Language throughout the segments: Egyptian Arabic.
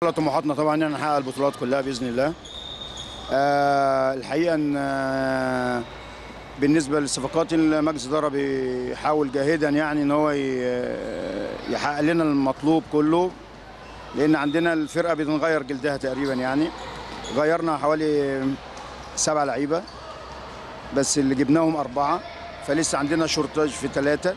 كلها طموحاتنا طبعا ان احنا نحقق البطولات كلها باذن الله آه الحقيقه ان آه بالنسبه للصفقات المجلس الاداره بيحاول جاهدا يعني ان هو ي- يحقق لنا المطلوب كله لان عندنا الفرقه بتنغير جلدها تقريبا يعني غيرنا حوالي سبع لعيبه بس اللي جبناهم اربعه فلسه عندنا شورتاج في ثلاثه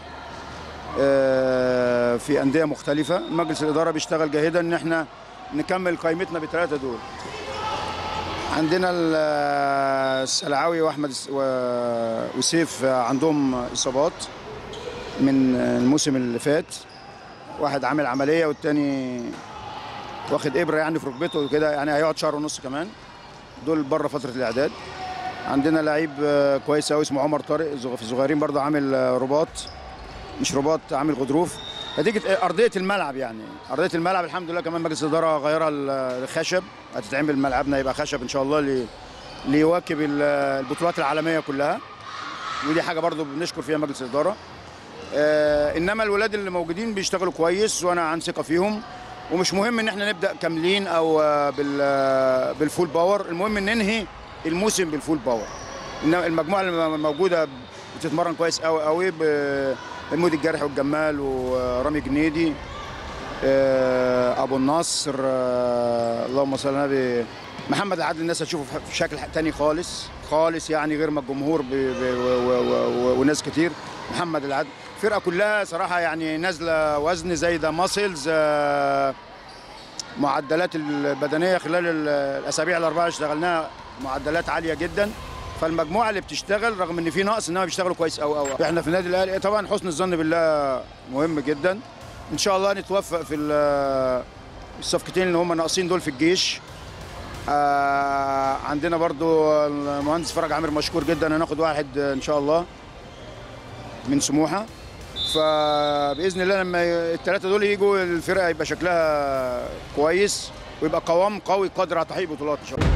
آه، في انديه مختلفه مجلس الاداره بيشتغل جاهدا ان احنا نكمل قائمتنا بالثلاثه دول عندنا ال- السلعاوي واحمد الس- و- وسيف عندهم اصابات من الموسم اللي فات واحد عامل عمليه والتاني واخد ابره يعني في ركبته وكده يعني هيقعد شهر ونص كمان دول بره فتره الاعداد عندنا لعيب آه، كويس قوي اسمه عمر طارق زغ- في الصغيرين برضه عامل آه، رباط مش رباط عامل غضروف نتيجه آه، ارضيه الملعب يعني ارضيه الملعب الحمد لله كمان مجلس الاداره غيرها ل- لخشب هتتعمل ملعبنا يبقى خشب ان شاء الله لي- ليواكب ال- البطولات العالميه كلها ودي حاجه برضه بنشكر فيها مجلس الاداره آه انما الولاد اللي موجودين بيشتغلوا كويس وانا عن ثقه فيهم ومش مهم ان احنا نبدا كاملين او آه، بال آه، بالفول باور المهم ان ننهي الموسم بالفول باور انما المجموعه اللي موجوده بتتمرن كويس قوي قوي بمحمود الجرح والجمال ورامي جنيدي آه، ابو النصر آه، اللهم صل على النبي محمد العدل الناس هتشوفه في شكل تاني خالص خالص يعني غير ما الجمهور ب... ب... و... و... و... وناس كتير محمد العدل الفرقه كلها صراحه يعني نازله وزن زايده ماسلز آه، معدلات البدنيه خلال ال- الاسابيع الاربعه اللي اشتغلناها معدلات عاليه جدا فالمجموعه اللي بتشتغل رغم ان في نقص انها بيشتغلوا كويس قوي قوي احنا في النادي الاهلي طبعا حسن الظن بالله مهم جدا ان شاء الله نتوفق في ال- الصفقتين اللي هم ناقصين دول في الجيش آه عندنا برضو المهندس فرج عامر مشكور جدا هناخد واحد ان شاء الله من سموحه فباذن الله لما الثلاثه دول يجوا الفرقه يبقى شكلها كويس ويبقى قوام قوي قادر على تحقيق بطولات ان شاء الله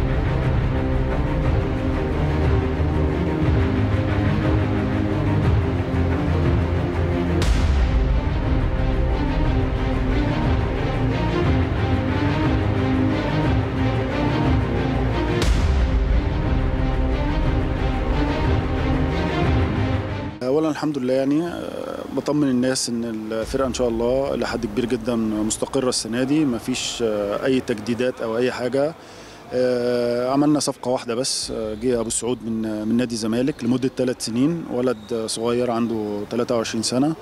اولا الحمد لله يعني آه، بطمن الناس ان الفرقه ان شاء الله لحد كبير جدا مستقره السنه دي مفيش آه، اي تجديدات او اي حاجه آه، عملنا صفقه واحده بس آه، جه ابو سعود من من نادي الزمالك لمده ثلاث سنين ولد صغير عنده 23 سنه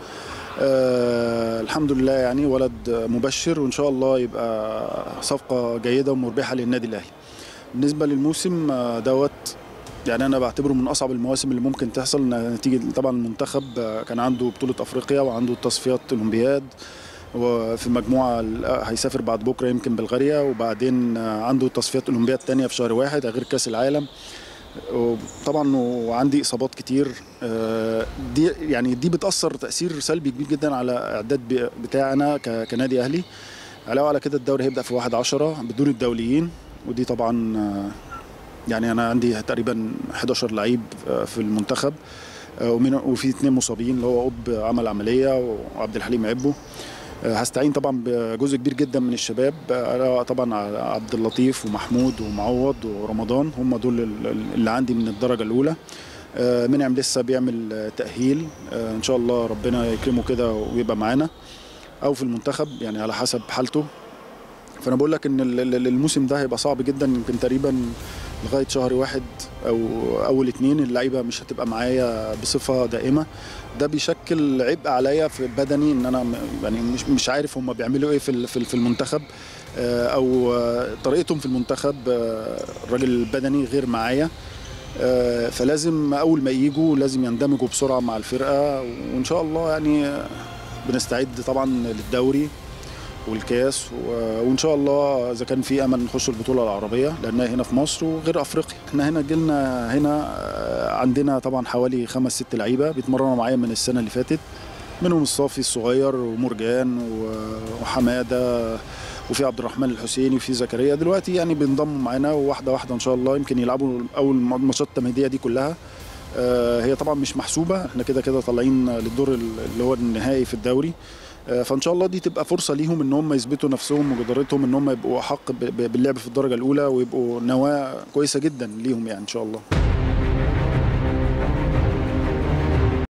آه الحمد لله يعني ولد مبشر وان شاء الله يبقى صفقه جيده ومربحه للنادي الاهلي بالنسبه للموسم آه، دوت يعني انا بعتبره من اصعب المواسم اللي ممكن تحصل نتيجه طبعا المنتخب آه، كان عنده بطوله افريقيا وعنده تصفيات الاولمبياد وفي مجموعه ال- آه، هيسافر بعد بكره يمكن بلغاريا وبعدين آه، عنده تصفيات اولمبياد تانية في شهر واحد غير كاس العالم وطبعا وعندي اصابات كتير آه، دي يعني دي بتاثر تاثير سلبي كبير جدا على اعداد ب- بتاعنا ك- كنادي اهلي علاوه على كده الدوري هيبدا في 1 10 بدون الدوليين ودي طبعا آه، يعني انا عندي تقريبا 11 لعيب آه، في المنتخب آه، ومن وفي اثنين مصابين اللي هو قب عمل عمليه وعبد الحليم عبو آه، هستعين طبعا بجزء كبير جدا من الشباب آه، طبعا عبد اللطيف ومحمود ومعوض ورمضان هم دول ال- اللي عندي من الدرجه الاولى آه، منعم لسه بيعمل آه، تاهيل آه، ان شاء الله ربنا يكرمه كده ويبقى معانا او في المنتخب يعني على حسب حالته فانا بقول لك ان ال- ال- الموسم ده هيبقى صعب جدا يمكن تقريبا لغايه شهر واحد او اول اتنين اللعيبه مش هتبقى معايا بصفه دائمه ده بيشكل عبء عليا في بدني ان انا م- يعني مش مش عارف هم بيعملوا ايه في ال- في ال- في المنتخب آه، او آه، طريقتهم في المنتخب آه، الراجل البدني غير معايا آه، فلازم اول ما يجوا لازم يندمجوا بسرعه مع الفرقه وان شاء الله يعني آه، بنستعد طبعا للدوري والكاس و- وان شاء الله اذا كان في امل نخش البطوله العربيه لانها هنا في مصر وغير افريقيا احنا هنا جيلنا هنا آه، عندنا طبعا حوالي خمس ست لعيبه بيتمرنوا معايا من السنه اللي فاتت منهم الصافي الصغير ومرجان و- وحماده وفي عبد الرحمن الحسيني وفي زكريا دلوقتي يعني بينضموا معانا وواحده واحده ان شاء الله يمكن يلعبوا اول ماتشات التمهيديه دي كلها آه، هي طبعا مش محسوبه احنا كده كده طالعين للدور اللي هو النهائي في الدوري آه، فان شاء الله دي تبقى فرصه ليهم ان هم يثبتوا نفسهم وجدارتهم ان هم يبقوا احق ب- ب- باللعب في الدرجه الاولى ويبقوا نواه كويسه جدا ليهم يعني ان شاء الله